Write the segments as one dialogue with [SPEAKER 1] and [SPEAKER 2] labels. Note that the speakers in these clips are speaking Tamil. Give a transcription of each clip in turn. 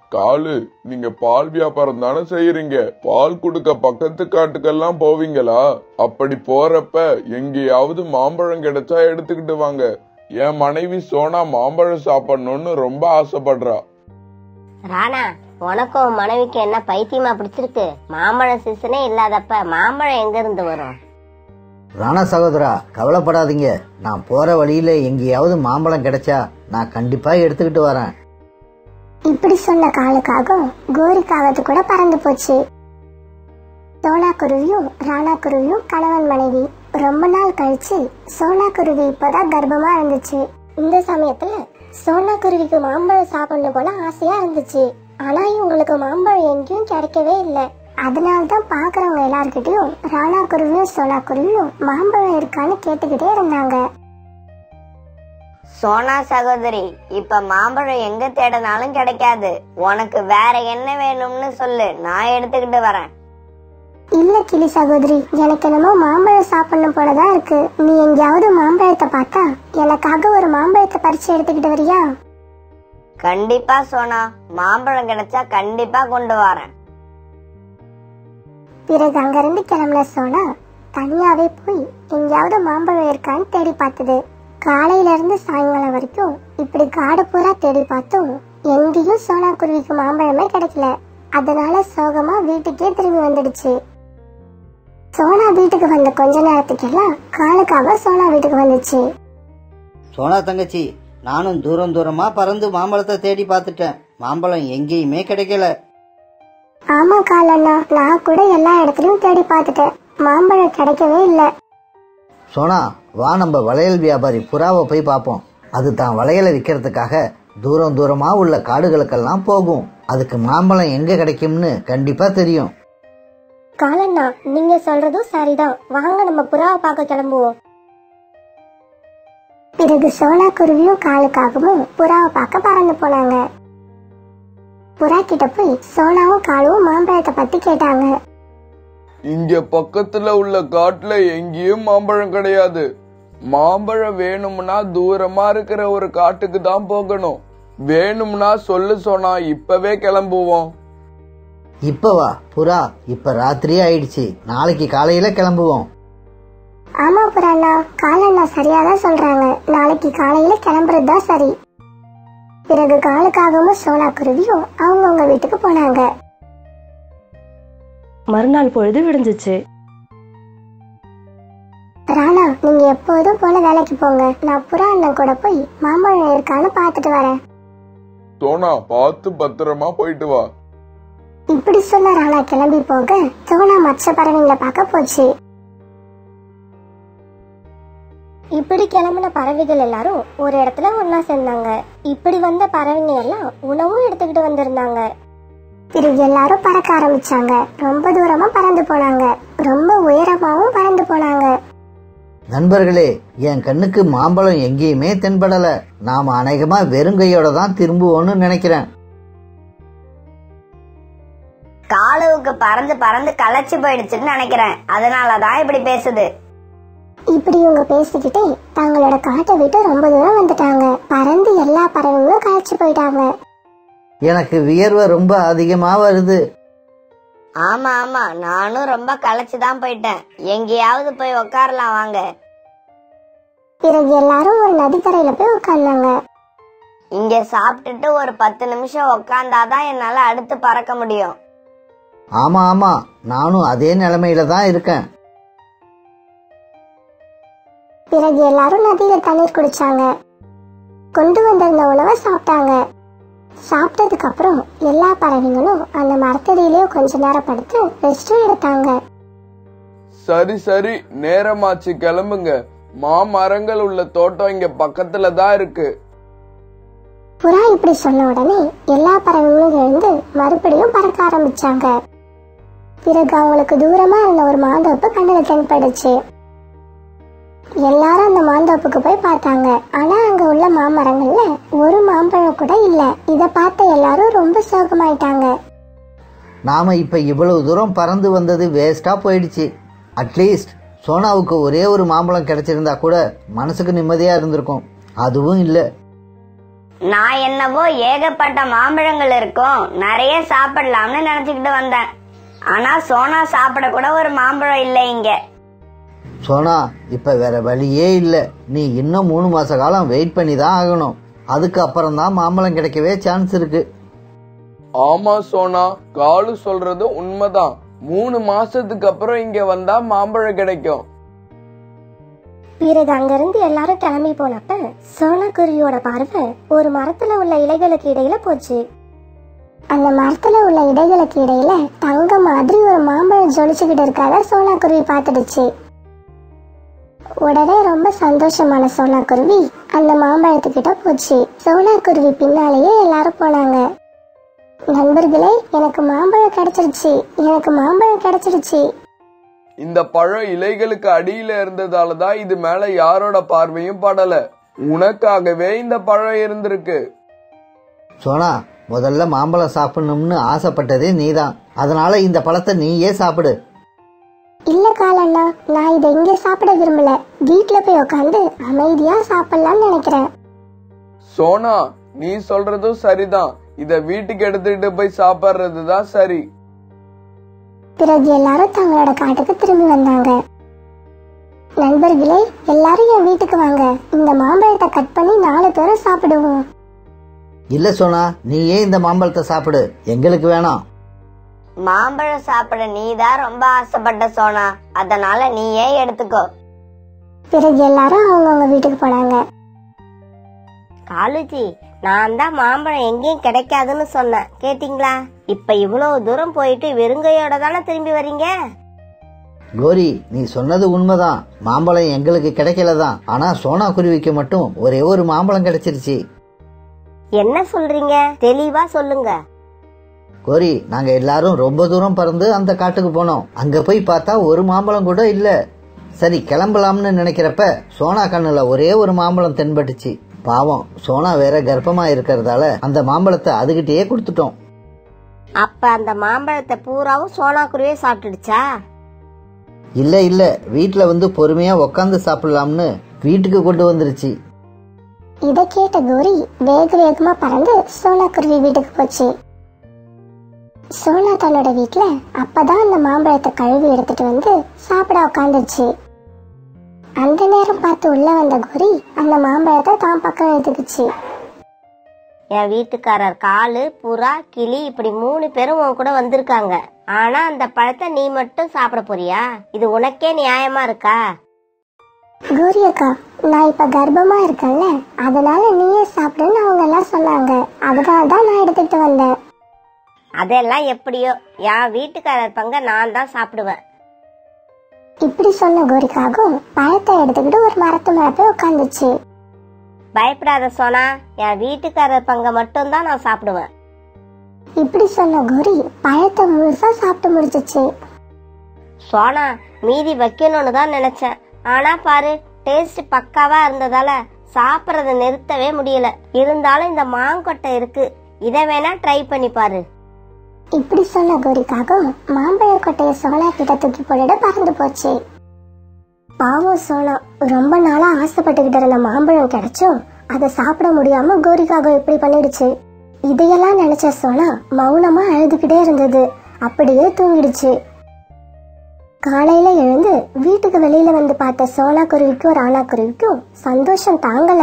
[SPEAKER 1] காலு நீங்க பால் வியாபாரம் தானே செய்யறீங்க பால் கொடுக்க பக்கத்து காட்டுக்கெல்லாம் போவீங்களா அப்படி போறப்ப எங்கேயாவது மாம்பழம் கிடைச்சா எடுத்துக்கிட்டு வாங்க என் மனைவி சோனா மாம்பழம் சாப்பிடணும்னு ரொம்ப ஆசைப்படுறா
[SPEAKER 2] ராணா உனக்கும் உன் மனைவிக்கு என்ன பைத்தியமா பிடிச்சிருக்கு மாம்பழம் சீசனே இல்லாதப்ப மாம்பழம் எங்க இருந்து வரும்
[SPEAKER 3] ராணா சகோதரா கவலைப்படாதீங்க நான் போற வழியில எங்கேயாவது மாம்பழம் கிடைச்சா நான் கண்டிப்பா எடுத்துக்கிட்டு வரேன்
[SPEAKER 4] இப்படி சொன்ன காலுக்காகவும் கோரிக்காவது கூட பறந்து போச்சு சோனா குருவியும் ராணா குருவியும் கணவன் மனைவி ரொம்ப நாள் கழிச்சு சோனா குருவி இப்பதான் கர்ப்பமா இருந்துச்சு இந்த சமயத்துல சோனா குருவிக்கு மாம்பழம் சாப்பிடணும் போல ஆசையா இருந்துச்சு ஆனா இவங்களுக்கு மாம்பழம் எங்கேயும் கிடைக்கவே இல்லை அதனால தான் பாக்குறவங்க எல்லார்கிட்டயும் ராணா குருவியும் சோனா குருவியும் மாம்பழம் இருக்கான்னு கேட்டுக்கிட்டே இருந்தாங்க
[SPEAKER 2] சோனா சகோதரி இப்ப மாம்பழம் எங்க தேடினாலும் கிடைக்காது உனக்கு வேற என்ன வேணும்னு சொல்லு நான் எடுத்துக்கிட்டு வரேன்
[SPEAKER 4] இல்ல கிளி சகோதரி எனக்கு என்னமோ மாம்பழம் சாப்பிடணும் போலதான் இருக்கு நீ எங்கேயாவது மாம்பழத்தை பார்த்தா எனக்காக ஒரு மாம்பழத்தை பறிச்சு எடுத்துக்கிட்டு வரியா
[SPEAKER 2] கண்டிப்பா சோனா மாம்பழம் கிடைச்சா கண்டிப்பா கொண்டு வரேன்
[SPEAKER 4] பிறகு அங்கிருந்து கிளம்புன சோனா தனியாவே போய் எங்கேயாவது மாம்பழம் இருக்கான்னு தேடி பார்த்தது காலையில இருந்து சாயங்காலம் வரைக்கும் இப்படி காடு பூரா தேடி பார்த்தும் எங்கேயும் சோனா குருவிக்கு மாம்பழமே கிடைக்கல அதனால சோகமா வீட்டுக்கே திரும்பி வந்துடுச்சு சோனா வீட்டுக்கு வந்த கொஞ்ச நேரத்துக்கெல்லாம் காலுக்காக சோனா வீட்டுக்கு வந்துச்சு
[SPEAKER 3] சோனா தங்கச்சி நானும் தூரம் தூரமா பறந்து மாம்பழத்தை தேடி பார்த்துட்டேன் மாம்பழம் எங்கேயுமே கிடைக்கல
[SPEAKER 4] ஆமா காலண்ணா நான் கூட எல்லா இடத்துலயும் தேடி பார்த்துட்டேன் மாம்பழம் கிடைக்கவே இல்லை
[SPEAKER 3] சோனா வா நம்ம வளையல் வியாபாரி புறாவை போய் பார்ப்போம் அது தான் வளையலை விற்கிறதுக்காக தூரம் தூரமா உள்ள காடுகளுக்கெல்லாம் போகும் அதுக்கு மாம்பழம் எங்க கிடைக்கும்னு கண்டிப்பா தெரியும்
[SPEAKER 4] காலண்ணா நீங்க சொல்றதும் சரிதான் வாங்க நம்ம புறாவை பார்க்க கிளம்புவோம் பிறகு சோனா குருவியும் காலுக்காகவும் புறாவை பார்க்க பறந்து போனாங்க புறா கிட்ட போய் சோனாவும் காலுவும் மாம்பழத்தை பத்தி கேட்டாங்க
[SPEAKER 1] இங்க பக்கத்துல உள்ள காட்டுல எங்கேயும் மாம்பழம் கிடையாது மாம்பழம் வேணும்னா தூரமா இருக்கிற ஒரு காட்டுக்கு தான் போகணும் வேணும்னா சொல்லு சொன்னா இப்பவே கிளம்புவோம்
[SPEAKER 3] இப்ப வா புறா இப்ப ராத்திரியே ஆயிடுச்சு நாளைக்கு காலையில கிளம்புவோம்
[SPEAKER 4] ஆமா புறாண்ணா காலண்ணா சரியாதான் சொல்றாங்க நாளைக்கு காலையில கிளம்புறது தான் சரி பிறகு காலுக்காகவும் சோனா குருவியும் அவங்கவுங்க வீட்டுக்கு போனாங்க
[SPEAKER 5] மறுநாள் பொழுது விடிஞ்சிச்சு
[SPEAKER 4] ராணா நீங்க எப்போதும் போல வேலைக்கு போங்க நான் புறா அண்ணன் கூட போய் மாம்பழம் இருக்கான்னு பார்த்துட்டு வரேன்
[SPEAKER 1] சோனா பார்த்து பத்திரமா போயிட்டு வா
[SPEAKER 4] இப்படி சொன்ன ராணா கிளம்பி போக சோனா மற்ற பறவைங்களை பார்க்க போச்சு இப்படி கிளம்பின பறவைகள் எல்லாரும் ஒரு இடத்துல ஒண்ணா சேர்ந்தாங்க இப்படி வந்த பறவைங்க எல்லாம் உணவும் எடுத்துக்கிட்டு வந்திருந்தாங்க பிறகு எல்லாரும் பறக்க ஆரம்பிச்சாங்க ரொம்ப தூரமா பறந்து போனாங்க ரொம்ப உயரமாவும் பறந்து போனாங்க
[SPEAKER 3] நண்பர்களே என் கண்ணுக்கு மாம்பழம் எங்கேயுமே தென்படல நாம அநேகமா வெறுங்கையோட தான் திரும்புவோம்னு நினைக்கிறேன்
[SPEAKER 2] காலுவுக்கு பறந்து பறந்து களைச்சு போயிடுச்சுன்னு நினைக்கிறேன் அதனாலதான் இப்படி பேசுது
[SPEAKER 4] இப்படி இவங்க பேசிக்கிட்டே தங்களோட காட்டை விட்டு ரொம்ப தூரம் வந்துட்டாங்க பறந்து எல்லா பறவைகளும் களைச்சு போயிட்டாங்க
[SPEAKER 3] எனக்கு வியர்வை ரொம்ப அதிகமா வருது
[SPEAKER 2] ஆமா ஆமா நானும் ரொம்ப களைச்சுதான் போயிட்டேன் எங்கேயாவது போய் உக்காரலாம் வாங்க
[SPEAKER 4] பிறகு எல்லாரும் ஒரு நதிக்கரையில போய் உட்கார்ந்தாங்க
[SPEAKER 2] இங்க சாப்பிட்டுட்டு ஒரு பத்து நிமிஷம் உக்காந்தாதான் என்னால அடுத்து பறக்க முடியும்
[SPEAKER 3] ஆமா ஆமா நானும் அதே நிலைமையில தான் இருக்கேன்
[SPEAKER 4] பிறகு எல்லாரும் நதியில தண்ணீர் குடிச்சாங்க கொண்டு வந்திருந்த உணவை சாப்பிட்டாங்க சாப்பிட்டதுக்கு அப்புறம் எல்லா பறவைங்களும் அந்த மரத்தடியிலேயே கொஞ்ச நேரம் படுத்து ரெஸ்டும் எடுத்தாங்க
[SPEAKER 1] சரி சரி நேரமாச்சு கிளம்புங்க மாமரங்கள் உள்ள தோட்டம் இங்க பக்கத்துல தான் இருக்கு
[SPEAKER 4] புறா இப்படி சொன்ன உடனே எல்லா பறவைகளும் எழுந்து மறுபடியும் பறக்க ஆரம்பிச்சாங்க பிறகு அவங்களுக்கு தூரமா இருந்த ஒரு மாந்தோப்பு கண்ணுல தென்பட்டுச்சு எல்லாரும் அந்த மாந்தோப்புக்கு போய் பார்த்தாங்க ஆனா அங்க உள்ள மாமரங்கள்ல ஒரு மாம்பழம் கூட இல்ல இத பார்த்த எல்லாரும் ரொம்ப சோகமாயிட்டாங்க
[SPEAKER 3] நாம இப்ப இவ்வளவு தூரம் பறந்து வந்தது வேஸ்டா போயிடுச்சு அட்லீஸ்ட் சோனாவுக்கு ஒரே ஒரு மாம்பழம் கிடைச்சிருந்தா கூட மனசுக்கு நிம்மதியா இருந்திருக்கும் அதுவும் இல்ல
[SPEAKER 2] நான் என்னவோ ஏகப்பட்ட மாம்பழங்கள் இருக்கும் நிறைய சாப்பிடலாம்னு நினைச்சுக்கிட்டு வந்தேன் ஆனா சோனா சாப்பிட கூட ஒரு மாம்பழம் இல்லை இங்க
[SPEAKER 3] சோனா இப்ப வேற வழியே இல்லை நீ இன்னும் மூணு மாச காலம் வெயிட் பண்ணி தான் ஆகணும் அதுக்கு அப்புறம் தான் மாம்பழம் கிடைக்கவே சான்ஸ் இருக்கு
[SPEAKER 1] ஆமா சோனா காலு சொல்றது உண்மைதான் மூணு மாசத்துக்கு அப்புறம் இங்க வந்தா மாம்பழம் கிடைக்கும்
[SPEAKER 4] பிறகு அங்கிருந்து எல்லாரும் கிளம்பி போனப்ப சோனா குருவியோட பார்வை ஒரு மரத்துல உள்ள இலைகளுக்கு இடையில போச்சு அந்த மரத்துல உள்ள இடைகளுக்கு இடையில தங்க மாதிரி ஒரு மாம்பழம் ஜொலிச்சுக்கிட்டு இருக்காத சோனா குருவி பார்த்துடுச்சு உடனே ரொம்ப சந்தோஷமான சோனா குருவி அந்த மாம்பழத்துக்கிட்ட போச்சு சோனா குருவி பின்னாலேயே எல்லாரும் போனாங்க நண்பர்களே எனக்கு மாம்பழம் கிடைச்சிருச்சு எனக்கு மாம்பழம் கிடைச்சிருச்சு
[SPEAKER 1] இந்த பழம் இலைகளுக்கு அடியில இருந்ததால தான் இது மேல யாரோட பார்வையும் படல உனக்காகவே இந்த பழம் இருந்திருக்கு
[SPEAKER 3] சோனா முதல்ல மாம்பழம் சாப்பிடணும்னு ஆசைப்பட்டதே நீதான் அதனால இந்த பழத்தை நீயே சாப்பிடு
[SPEAKER 4] இல்ல காலண்ணா நான் இதை இங்க சாப்பிட விரும்பல வீட்ல போய் உட்காந்து அமைதியா சாப்பிடலாம்னு நினைக்கிறேன்
[SPEAKER 1] சோனா நீ சொல்றதும் சரிதான் இத வீட்டுக்கு எடுத்துட்டு போய் சாப்பிடுறது தான் சரி
[SPEAKER 4] பிறகு எல்லாரும் தங்களோட காட்டுக்கு திரும்பி வந்தாங்க நண்பர்களே எல்லாரும் என் வீட்டுக்கு வாங்க இந்த மாம்பழத்தை கட் பண்ணி நாலு பேரும் சாப்பிடுவோம்
[SPEAKER 3] இல்ல சோனா நீயே இந்த மாம்பழத்தை சாப்பிடு எங்களுக்கு வேணாம்
[SPEAKER 2] மாம்பழம் சாப்பிட நீதான் ரொம்ப ஆசைப்பட்ட சோனா அதனால நீயே எடுத்துக்கோ
[SPEAKER 4] பிறகு எல்லாரும் அவங்கவுங்க வீட்டுக்கு போனாங்க
[SPEAKER 2] காலுஜி நான் தான் மாம்பழம் எங்கேயும் கிடைக்காதுன்னு சொன்னேன் கேட்டிங்களா இப்ப இவ்வளவு தூரம் போயிட்டு வெறுங்கையோட தானே திரும்பி வர்றீங்க
[SPEAKER 3] கோரி நீ சொன்னது உண்மைதான் மாம்பழம் எங்களுக்கு கிடைக்கல தான் ஆனா சோனா குருவிக்கு மட்டும் ஒரே ஒரு மாம்பழம் கிடைச்சிருச்சு
[SPEAKER 2] என்ன சொல்றீங்க தெளிவா சொல்லுங்க
[SPEAKER 3] கோரி நாங்க எல்லாரும் ரொம்ப தூரம் பறந்து அந்த காட்டுக்கு போனோம் அங்க போய் பார்த்தா ஒரு மாம்பழம் கூட இல்ல சரி கிளம்பலாம்னு நினைக்கிறப்ப சோனா கண்ணுல ஒரே ஒரு மாம்பழம் தென்பட்டுச்சு பாவம் சோனா வேற கர்ப்பமா இருக்கிறதால அந்த மாம்பழத்தை அதுகிட்டயே கொடுத்துட்டோம்
[SPEAKER 2] அப்ப அந்த மாம்பழத்தை பூராவும் சோனா குருவே சாப்பிட்டுடுச்சா
[SPEAKER 3] இல்ல இல்ல வீட்ல வந்து பொறுமையா உக்காந்து சாப்பிடலாம்னு வீட்டுக்கு கொண்டு வந்துருச்சு
[SPEAKER 4] இதை கேட்ட கோரி வேக வேகமா பறந்து சோனா குருவி வீட்டுக்கு போச்சு சோனா தன்னோட வீட்ல அப்பதான் அந்த மாம்பழத்தை கழுவி எடுத்துட்டு வந்து சாப்பிட உட்காந்துச்சு அந்த நேரம் பார்த்து உள்ள வந்த கோரி அந்த மாம்பழத்தை தான் பக்கம் எடுத்துக்கிச்சு
[SPEAKER 2] என் வீட்டுக்காரர் காலு புறா கிளி இப்படி மூணு பேரும் உன் கூட வந்திருக்காங்க ஆனா அந்த பழத்தை நீ மட்டும் சாப்பிட போறியா இது உனக்கே நியாயமா இருக்கா
[SPEAKER 4] கோரி அக்கா நான் இப்ப கர்ப்பமா இருக்கேன்ல அதனால நீயே சாப்பிடுன்னு அவங்க எல்லாம் சொன்னாங்க அதனால தான் நான் எடுத்துக்கிட்டு வந்தேன்
[SPEAKER 2] அதெல்லாம் எப்படியோ என் வீட்டுக்காரர் பங்க நான் தான் சாப்பிடுவேன்
[SPEAKER 4] இப்படி சொன்ன கோரிக்காகவும் பழத்தை எடுத்துக்கிட்டு ஒரு மரத்து மேல போய் உட்காந்துச்சு
[SPEAKER 2] பயப்படாத சோனா என் வீட்டுக்காரர் பங்க மட்டும் தான் நான் சாப்பிடுவேன்
[SPEAKER 4] இப்படி சொன்ன கோரி பழத்தை முழுசா சாப்பிட்டு முடிச்சிச்சு
[SPEAKER 2] சோனா மீதி வைக்கணும்னு தான் நினைச்சேன் ஆனா பாரு டேஸ்ட் பக்காவா இருந்ததால சாப்பிடறத நிறுத்தவே முடியல இருந்தாலும் இந்த மாங்கொட்டை இருக்கு இத வேணா ட்ரை பண்ணி பாரு
[SPEAKER 4] இப்படி சொன்ன கோரிக்காகவும் மாம்பழ கொட்டைய சோனா கிட்ட தூக்கி போட்டுட்டு பறந்து போச்சு பாவம் சோனா ரொம்ப நாளா ஆசைப்பட்டுக்கிட்டு இருந்த மாம்பழம் கிடைச்சும் அதை சாப்பிட முடியாம கோரிக்காகம் இப்படி பண்ணிடுச்சு இதையெல்லாம் நினைச்ச சோனா மௌனமா அழுதுகிட்டே இருந்தது அப்படியே தூங்கிடுச்சு காலையில எழுந்து வீட்டுக்கு வெளியில வந்து பார்த்த சோனா குருவிக்கும் ராணா குருவிக்கும் சந்தோஷம் தாங்கல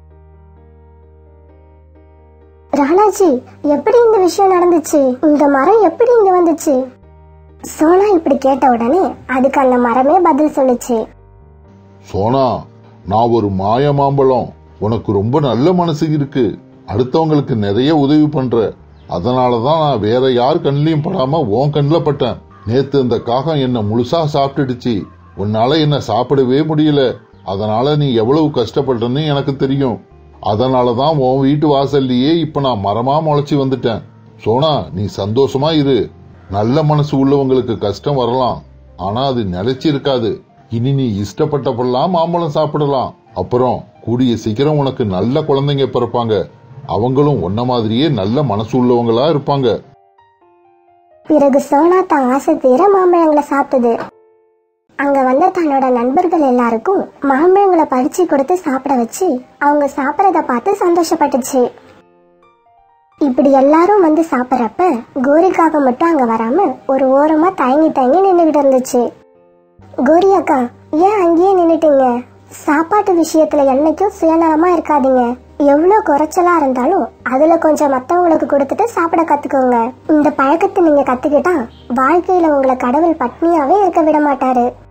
[SPEAKER 4] ராணாஜி எப்படி இந்த விஷயம் நடந்துச்சு இந்த மரம் எப்படி இங்க வந்துச்சு சோனா இப்படி கேட்ட உடனே அதுக்கு அந்த மரமே பதில் சொல்லுச்சு
[SPEAKER 6] சோனா நான் ஒரு மாய மாம்பழம் உனக்கு ரொம்ப நல்ல மனசு இருக்கு அடுத்தவங்களுக்கு நிறைய உதவி பண்ற அதனாலதான் நான் வேற யார் கண்ணிலையும் படாம உன் கண்ணில் பட்டேன் நேத்து இந்த காகம் என்ன முழுசா சாப்பிட்டுடுச்சு உன்னால என்ன சாப்பிடவே முடியல அதனால நீ எவ்வளவு கஷ்டப்பட்டன்னு எனக்கு தெரியும் அதனாலதான் உன் வீட்டு வாசல்லையே இப்ப நான் மரமா முளைச்சி வந்துட்டேன் சோனா நீ சந்தோஷமா இரு நல்ல மனசு உள்ளவங்களுக்கு கஷ்டம் வரலாம் ஆனா அது நிலைச்சு இருக்காது இனி நீ இஷ்டப்பட்டப்பெல்லாம் மாம்பழம் சாப்பிடலாம் அப்புறம் கூடிய சீக்கிரம் உனக்கு நல்ல குழந்தைங்க பிறப்பாங்க அவங்களும் உன்ன மாதிரியே நல்ல மனசு உள்ளவங்களா இருப்பாங்க
[SPEAKER 4] பிறகு சோனா தான் ஆசை தீர மாம்பழங்களை சாப்பிட்டது அங்க வந்த தன்னோட நண்பர்கள் எல்லாருக்கும் மாம்பழங்களை பறிச்சு கொடுத்து சாப்பிட வச்சு அவங்க சாப்பிடறத பார்த்து சந்தோஷப்பட்டுச்சு இப்படி எல்லாரும் வந்து சாப்பிட்றப்ப கோரிக்காக மட்டும் அங்க வராம ஒரு ஓரமா தயங்கி தயங்கி நின்றுகிட்டு இருந்துச்சு கோரி அக்கா ஏன் அங்கேயே நின்னுட்டீங்க சாப்பாட்டு விஷயத்துல என்னைக்கும் சுயநலமா இருக்காதீங்க எவ்வளவு குறைச்சலா இருந்தாலும் அதுல கொஞ்சம் மத்தவங்களுக்கு கொடுத்துட்டு சாப்பிட கத்துக்கோங்க இந்த பழக்கத்தை நீங்க கத்துக்கிட்டா வாழ்க்கையில உங்களை கடவுள் பட்னியாவே இருக்க விட மாட்டாரு